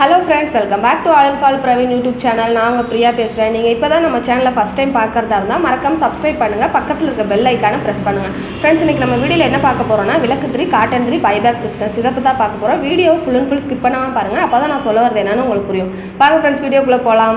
hello friends welcome back to all call Praveen YouTube channel நான் உங்கள் பிரியா பேசுகிறேன் நீங்கள் இப்போ தான் நம்ம சேனலை ஃபஸ்ட் டைம் பார்க்குறதா இருந்தால் மறக்காம சப்ஸ்கிரைப் பண்ணுங்கள் பக்கத்தில் இருக்க பெல் ஐக்கானை ப்ரெஸ் பண்ணுங்கள் ஃப்ரெண்ட்ஸ் இன்றைக்கி நம்ம வீடியோவில் என்ன பார்க்க போகிறோம்னா விளக்கு three cotton three buyback business இதை பற்றி தான் பார்க்க போகிறோம் video full and full skip பண்ணாமல் பாருங்கள் அப்போ தான் நான் சொல்ல வரது என்னன்னு உங்களுக்கு புரியும் வாங்க ஃப்ரெண்ட்ஸ் வீடியோக்குள்ளே போகலாம்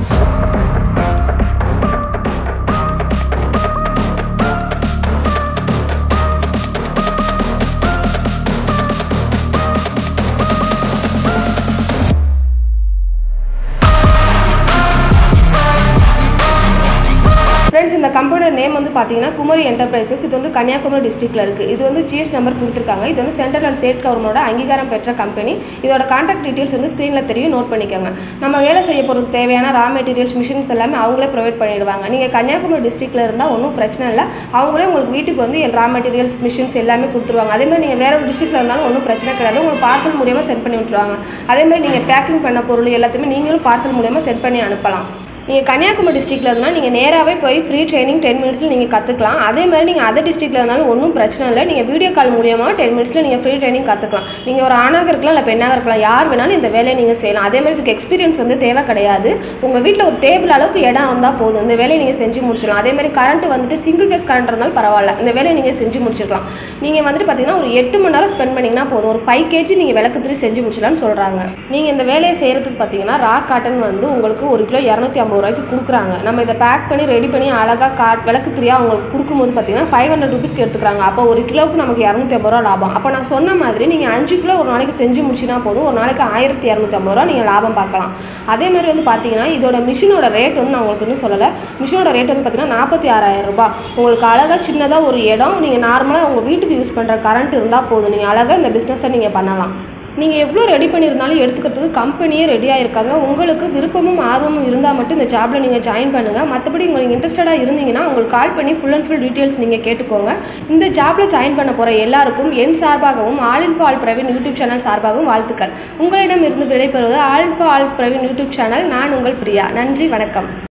ஃப்ரெண்ட்ஸ் இந்த கம்பெனியோட நேம் வந்து பார்த்தீங்கன்னா குமரி என்டர்பிரைசஸ் இது வந்து கன்னியாகுமரி டிஸ்ட்ரிக்ட்ல இருக்குது இது வந்து ஜிஎஸ் நம்பர் கொடுத்துருக்காங்க இது வந்து சென்ட்ரல் அண்ட் ஸ்டேட் கவர்மெண்டோட அங்கீகாரம் பெற்ற கம்பெனி இதோட கான்டாக்ட் டீட்டெயில்ஸ் வந்து ஸ்க்ரீனில் தெரியும் நோட் பண்ணிக்கோங்க நம்ம வேலை செய்ய போகிறதுக்கு தேவையான ரா மெட்டீரியல்ஸ் மிஷின்ஸ் எல்லாமே அவங்களே ப்ரொவைட் பண்ணிடுவாங்க நீங்கள் கன்னியாகுமரி டிஸ்ட்ரிக்ட்ல இருந்தால் ஒன்றும் பிரச்சனை இல்லை அவங்களே உங்களுக்கு வீட்டுக்கு வந்து ரா மெட்டீரியல்ஸ் மிஷின்ஸ் எல்லாமே கொடுத்துருவாங்க அதே மாதிரி நீங்கள் வேற ஒரு டிஸ்ட்ரிக்ட்ல இருந்தாலும் ஒன்றும் பிரச்சனை கிடையாது உங்களுக்கு பார்சல் மூலியமாக சென்ட் பண்ணி விட்டுருவாங்க அதே மாதிரி நீங்கள் பேக்கிங் பண்ண பொருள் எல்லாத்தையுமே நீங்களும் பார்சல் மூலியமாக சென்ட் பண்ணி அனுப்பலாம் நீங்கள் கன்னியாகுமரி டிஸ்ட்ரிக்டில் இருந்தால் நீங்கள் நேராகவே போய் ஃப்ரீ ட்ரைனிங் டென் மினிட்ஸில் நீங்கள் கற்றுக்கலாம் அதே மாதிரி நீங்கள் அதர் டிஸ்ட்ரிக்டில் இருந்தாலும் ஒன்றும் பிரச்சனை இல்லை நீங்கள் வீடியோ கால் மூலியமாக டென் மினிட்ஸில் நீங்கள் ஃப்ரீ ட்ரைனிங் கற்றுக்கலாம் நீங்கள் ஒரு ஆணாக இருக்கலாம் இல்லை பெண்ணாக இருக்கலாம் யார் வேணாலும் இந்த வேலையை நீங்கள் செய்யலாம் அதே மாதிரி இதுக்கு எக்ஸ்பீரியன்ஸ் வந்து தேவை கிடையாது உங்கள் வீட்டில் ஒரு டேபிள் அளவுக்கு இடம் இருந்தால் போதும் இந்த வேலையை நீங்கள் செஞ்சு முடிச்சிடலாம் அதே மாதிரி கரண்ட் வந்துட்டு சிங்கிள் ஃபேஸ் கரண்ட் இருந்தாலும் பரவாயில்ல இந்த வேலையை நீங்கள் செஞ்சு முடிச்சிடலாம் நீங்கள் வந்துட்டு பார்த்தீங்கன்னா ஒரு எட்டு மணி நேரம் ஸ்பெண்ட் பண்ணிங்கன்னா போதும் ஒரு ஃபைவ் கேஜி நீங்கள் விளக்கு திரி செஞ்சு முடிச்சிடலாம்னு சொல்கிறாங்க நீங்கள் இந்த வேலையை செய்கிறதுக்கு பார்த்தீங்கன்னா ரா காட்டன் வந்து உங்களுக்கு ஒரு கிலோ இரநூத்தி ஐம்பது ரூபாய்க்கு கொடுக்குறாங்க நம்ம இதை பேக் பண்ணி ரெடி பண்ணி அழகாக காட் விளக்கு திரியா அவங்களுக்கு கொடுக்கும்போது பார்த்தீங்கன்னா ஃபைவ் ஹண்ட்ரட் ருபீஸ்க்கு எடுத்துக்கிறாங்க அப்போ ஒரு கிலோவுக்கு நமக்கு இரநூத்தி ஐம்பது ரூபா லாபம் அப்போ நான் சொன்ன மாதிரி நீங்கள் அஞ்சு கிலோ ஒரு நாளைக்கு செஞ்சு முடிச்சினா போதும் ஒரு நாளைக்கு ஆயிரத்தி இரநூத்தி ஐம்பது ரூபா நீங்கள் லாபம் பார்க்கலாம் அதே மாதிரி வந்து பார்த்தீங்கன்னா இதோட மிஷினோட ரேட் வந்து நான் உங்களுக்கு இன்னும் சொல்லலை மிஷினோட ரேட் வந்து பார்த்தீங்கன்னா நாற்பத்தி ஆறாயிரம் ரூபாய் உங்களுக்கு அழகாக சின்னதாக ஒரு இடம் நீங்கள் நார்மலாக உங்கள் வீட்டுக்கு யூஸ் பண்ணுற கரண்ட் இருந்தால் போதும் நீங்கள் அழகாக இந்த பிஸ்னஸை நீங்கள் பண்ணலாம் நீங்கள் எவ்வளோ ரெடி பண்ணியிருந்தாலும் எடுத்துக்கிறதுக்கு கம்பெனியே ரெடியாக இருக்காங்க உங்களுக்கு விருப்பமும் ஆர்வமும் இருந்தால் மட்டும் இந்த ஜாபில் நீங்கள் ஜாயின் பண்ணுங்கள் மற்றபடி உங்களுக்கு இன்ட்ரெஸ்டடாக இருந்தீங்கன்னா உங்களுக்கு கால் பண்ணி ஃபுல் அண்ட் ஃபுல் டீட்டெயில்ஸ் நீங்கள் கேட்டுக்கோங்க இந்த ஜாபில் ஜாயின் பண்ண போகிற எல்லாருக்கும் என் சார்பாகவும் all info all Praveen YouTube channel சார்பாகவும் வாழ்த்துக்கள் உங்களிடம் இருந்து விடைபெறுவது all info all Praveen YouTube channel நான் உங்கள் பிரியா நன்றி வணக்கம்